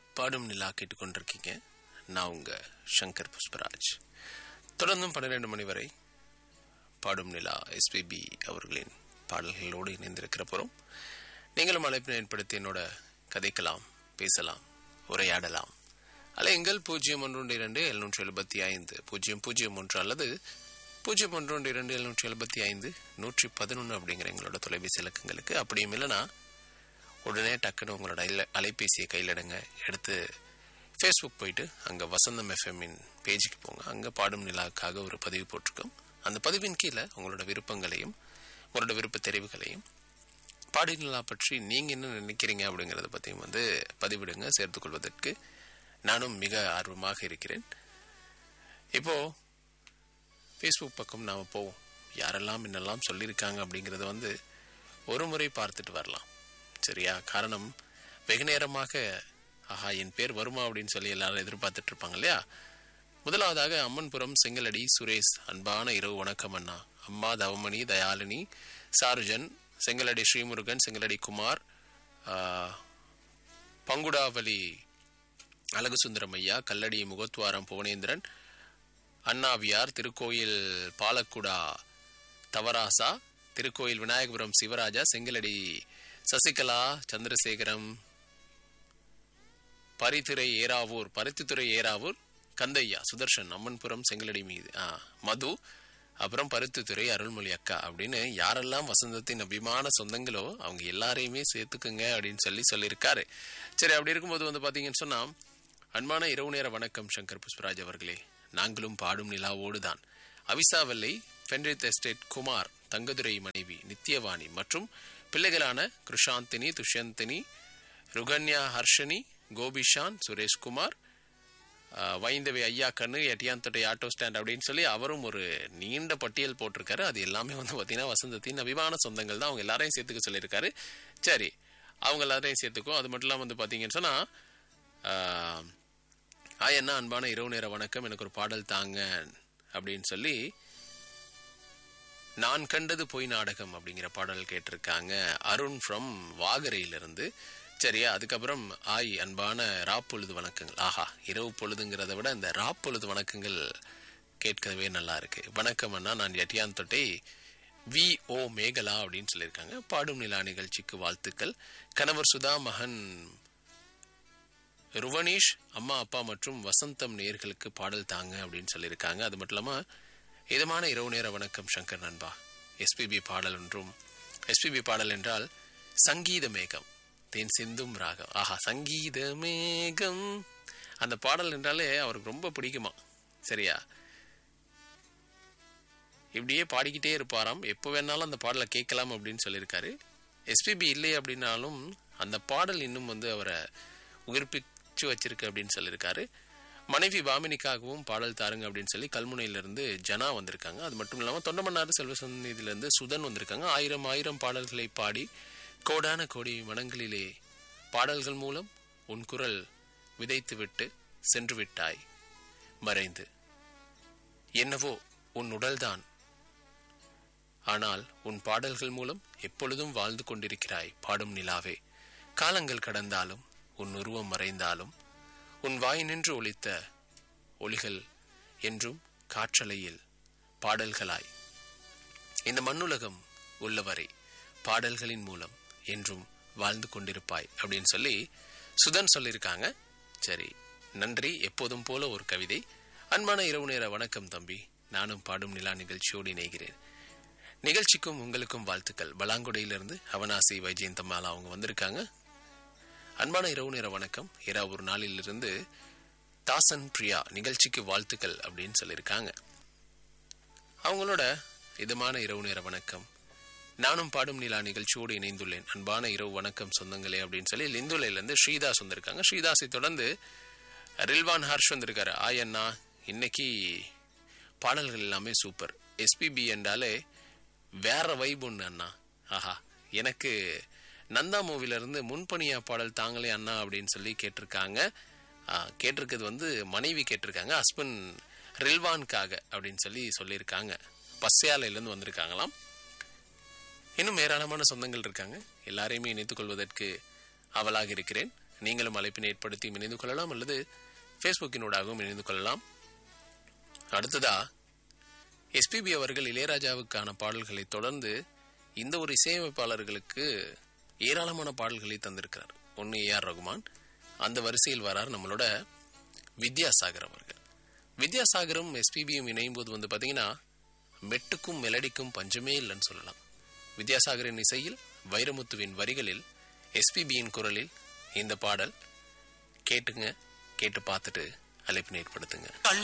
பாடும் நிலா கேட்டுக்கொண்டிருக்கீங்க நான் உங்க சங்கர் புஷ்பராஜ் தொடர்ந்தும் பன்னிரெண்டு மணி வரை பாடும் நிலா எஸ்பிபி அவர்களின் பாடல்களோடு இணைந்திருக்கிற போகிறோம் நீங்களும் அழைப்பினை ஏற்படுத்தி என்னோட கதைக்கலாம் பேசலாம் உரையாடலாம் அலையுங்கள் பூஜ்ஜியம் ஒன்று இரண்டு எழுநூற்றி எழுபத்தி ஐந்து பூஜ்ஜியம் பூஜ்ஜியம் ஒன்று அல்லது பூஜ்ஜியம் ஒன்று ஒன்று இரண்டு எழுநூற்றி எழுபத்தி ஐந்து நூற்றி பதினொன்று அப்படிங்கிற எங்களோட தொலைபேசி இலக்கங்களுக்கு அப்படியும் இல்லைனா உடனே டக்குன்னு உங்களோட இல அலைபேசியை கையில் எடுங்க எடுத்து ஃபேஸ்புக் போயிட்டு அங்கே வசந்தம் எஃப்எம்மின் பேஜுக்கு போங்க அங்கே பாடும் நிலாவுக்காக ஒரு பதிவு போட்டிருக்கோம் அந்த பதிவின் கீழே உங்களோட விருப்பங்களையும் உங்களோட விருப்ப தெரிவுகளையும் பாடி நிலா பற்றி நீங்கள் என்ன நினைக்கிறீங்க அப்படிங்கிறத பற்றியும் வந்து பதிவிடுங்க சேர்த்துக்கொள்வதற்கு நானும் மிக ஆர்வமாக இருக்கிறேன் இப்போது ஃபேஸ்புக் பக்கம் நாம் போவோம் யாரெல்லாம் என்னெல்லாம் சொல்லியிருக்காங்க அப்படிங்கிறத வந்து ஒரு முறை பார்த்துட்டு வரலாம் சரியா காரணம் வெகு நேரமாக ஆஹா என் பேர் வருமா அப்படின்னு சொல்லி எல்லாரும் எதிர்பார்த்துட்டு இருப்பாங்க இல்லையா முதலாவதாக அம்மன்புரம் செங்கலடி சுரேஷ் அன்பான இரவு வணக்கம் அண்ணா அம்மா தவமணி தயாலினி சாருஜன் செங்கலடி ஸ்ரீமுருகன் செங்கலடி குமார் பங்குடாவலி அழகு சுந்தரம் ஐயா கல்லடி முகத்வாரம் புவனேந்திரன் அண்ணாவியார் திருக்கோயில் பாலக்குடா தவராசா திருக்கோயில் விநாயகபுரம் சிவராஜா செங்கலடி சசிகலா சந்திரசேகரம் பரித்துறை ஏராவூர் பருத்தித்துறை ஏராவூர் கந்தையா சுதர்ஷன் அம்மன்புரம் செங்கலடி மீது ஆ மது அப்புறம் பருத்தித்துறை அருள்மொழி அக்கா அப்படின்னு யாரெல்லாம் வசந்தத்தின் அபிமான சொந்தங்களோ அவங்க எல்லாரையுமே சேர்த்துக்குங்க அப்படின்னு சொல்லி சொல்லியிருக்காரு சரி அப்படி இருக்கும்போது வந்து பார்த்தீங்கன்னு சொன்னால் அன்பான இரவு நேர வணக்கம் சங்கர் புஷ்பராஜ் அவர்களே நாங்களும் பாடும் நிலாவோடு தான் அவிசாவல்லை ஃபென்ரித் எஸ்டேட் குமார் தங்கதுரை மனைவி நித்யவாணி மற்றும் பிள்ளைகளான கிருஷாந்தினி துஷ்யந்தினி ருகன்யா ஹர்ஷனி கோபிஷான் சுரேஷ்குமார் வைந்தவை ஐயா கண்ணு எட்டியாந்தொட்டை ஆட்டோ ஸ்டாண்ட் அப்படின்னு சொல்லி அவரும் ஒரு நீண்ட பட்டியல் போட்டிருக்காரு அது எல்லாமே வந்து பார்த்தீங்கன்னா வசந்தத்தின் அபிமான சொந்தங்கள் தான் அவங்க எல்லாரையும் சேர்த்துக்க சொல்லியிருக்காரு சரி அவங்க எல்லாரையும் சேர்த்துக்கும் அது மட்டும் இல்லாமல் வந்து பார்த்தீங்கன்னு சொன்னால் ஆயண்ணா அன்பான இரவு நேர வணக்கம் எனக்கு ஒரு பாடல் தாங்க அப்படின்னு சொல்லி நான் கண்டது பொய் நாடகம் அப்படிங்கிற பாடல் கேட்டிருக்காங்க அருண் ஃப்ரம் வாகரையிலிருந்து சரியா அதுக்கப்புறம் ஆய் அன்பான ராப்பொழுது வணக்கங்கள் ஆஹா இரவு பொழுதுங்கிறத விட இந்த ராப்பொழுது வணக்கங்கள் கேட்கவே நல்லா இருக்கு வணக்கம் அண்ணா நான் எட்டியான் தொட்டை வி ஓ மேகலா அப்படின்னு சொல்லியிருக்காங்க பாடும் நிலா நிகழ்ச்சிக்கு வாழ்த்துக்கள் கணவர் சுதா மகன் ருவனீஷ் அம்மா அப்பா மற்றும் வசந்தம் நேர்களுக்கு பாடல் தாங்க அப்படின்னு சொல்லியிருக்காங்க அது மட்டும் இல்லாமல் இதமான இரவு நேர வணக்கம் சங்கர் நண்பா எஸ்பிபி பாடல் ஒன்றும் எஸ்பிபி பாடல் என்றால் சங்கீத மேகம் தேன் சிந்தும் ராகம் ஆஹா சங்கீத மேகம் அந்த பாடல் என்றாலே அவருக்கு ரொம்ப பிடிக்குமா சரியா இப்படியே பாடிக்கிட்டே இருப்பாராம் எப்போ வேணாலும் அந்த பாடலை கேட்கலாம் அப்படின்னு சொல்லியிருக்காரு எஸ்பிபி இல்லை அப்படின்னாலும் அந்த பாடல் இன்னும் வந்து அவரை உயிர்ப்பிச்சு வச்சிருக்கு அப்படின்னு சொல்லியிருக்காரு மனைவி பாமினிக்காகவும் பாடல் தாருங்க அப்படின்னு சொல்லி கல்முனையிலிருந்து ஜனா வந்திருக்காங்க அது மட்டும் இல்லாமல் தொண்டமன்னாறு செல்வசந்தியிலிருந்து சுதன் வந்திருக்காங்க ஆயிரம் ஆயிரம் பாடல்களை பாடி கோடான கோடி மனங்களிலே பாடல்கள் மூலம் உன் குரல் விதைத்துவிட்டு சென்று விட்டாய் மறைந்து என்னவோ உன் உடல்தான் ஆனால் உன் பாடல்கள் மூலம் எப்பொழுதும் வாழ்ந்து கொண்டிருக்கிறாய் பாடும் நிலாவே காலங்கள் கடந்தாலும் உன் உருவம் மறைந்தாலும் உன் வாய் நின்று ஒலித்த ஒளிகள் என்றும் காற்றலையில் பாடல்களாய் இந்த மண்ணுலகம் உள்ளவரை பாடல்களின் மூலம் என்றும் வாழ்ந்து கொண்டிருப்பாய் அப்படின்னு சொல்லி சுதன் சொல்லியிருக்காங்க சரி நன்றி எப்போதும் போல ஒரு கவிதை அன்பான இரவு நேர வணக்கம் தம்பி நானும் பாடும் நிலா நிகழ்ச்சியோடு இணைகிறேன் நிகழ்ச்சிக்கும் உங்களுக்கும் வாழ்த்துக்கள் பலாங்குடையிலிருந்து அவனாசி வைஜெயந்தம்மாலா அவங்க வந்திருக்காங்க அன்பான இரவு நேர வணக்கம் இரா ஒரு நாளிலிருந்து தாசன் பிரியா நிகழ்ச்சிக்கு வாழ்த்துக்கள் அப்படின்னு சொல்லியிருக்காங்க அவங்களோட இதமான இரவு நேர வணக்கம் நானும் பாடும் நிலா நிகழ்ச்சியோடு இணைந்துள்ளேன் அன்பான இரவு வணக்கம் சொந்தங்களே அப்படின்னு சொல்லி லிந்துலையிலேருந்து ஸ்ரீதாஸ் வந்திருக்காங்க ஸ்ரீதாஸை தொடர்ந்து ரில்வான் ஹர்ஷ் வந்திருக்காரு ஆயண்ணா இன்னைக்கு பாடல்கள் எல்லாமே சூப்பர் எஸ்பிபி என்றாலே வேற வைப் ஒன்று அண்ணா ஆஹா எனக்கு நந்தா மூவிலேருந்து முன்பணியா பாடல் தாங்களே அண்ணா அப்படின்னு சொல்லி கேட்டிருக்காங்க கேட்டிருக்கிறது வந்து மனைவி கேட்டிருக்காங்க ஹஸ்பண்ட் ரில்வான்காக அப்படின்னு சொல்லி சொல்லியிருக்காங்க பஸ்யாலையிலேருந்து வந்திருக்காங்களாம் இன்னும் ஏராளமான சொந்தங்கள் இருக்காங்க எல்லாரையுமே இணைத்துக் கொள்வதற்கு அவளாக இருக்கிறேன் நீங்களும் அழைப்பினை ஏற்படுத்தி இணைந்து கொள்ளலாம் அல்லது ஃபேஸ்புக்கினூடாகவும் இணைந்து கொள்ளலாம் அடுத்ததா எஸ்பிபி அவர்கள் இளையராஜாவுக்கான பாடல்களை தொடர்ந்து இந்த ஒரு இசையமைப்பாளர்களுக்கு ஏராளமான பாடல்களை தந்திருக்கிறார் ஒன்று ஏஆர் ரகுமான் அந்த வரிசையில் வரார் நம்மளோட வித்யாசாகர் அவர்கள் வித்யாசாகரும் எஸ்பிபியும் இணையும் போது வந்து பார்த்தீங்கன்னா மெட்டுக்கும் மெலடிக்கும் பஞ்சமே இல்லைன்னு சொல்லலாம் வித்யாசாகரின் இசையில் வைரமுத்துவின் வரிகளில் எஸ்பிபியின் குரலில் இந்த பாடல் கேட்டுங்க கேட்டு பார்த்துட்டு அழைப்பினை ஏற்படுத்துங்க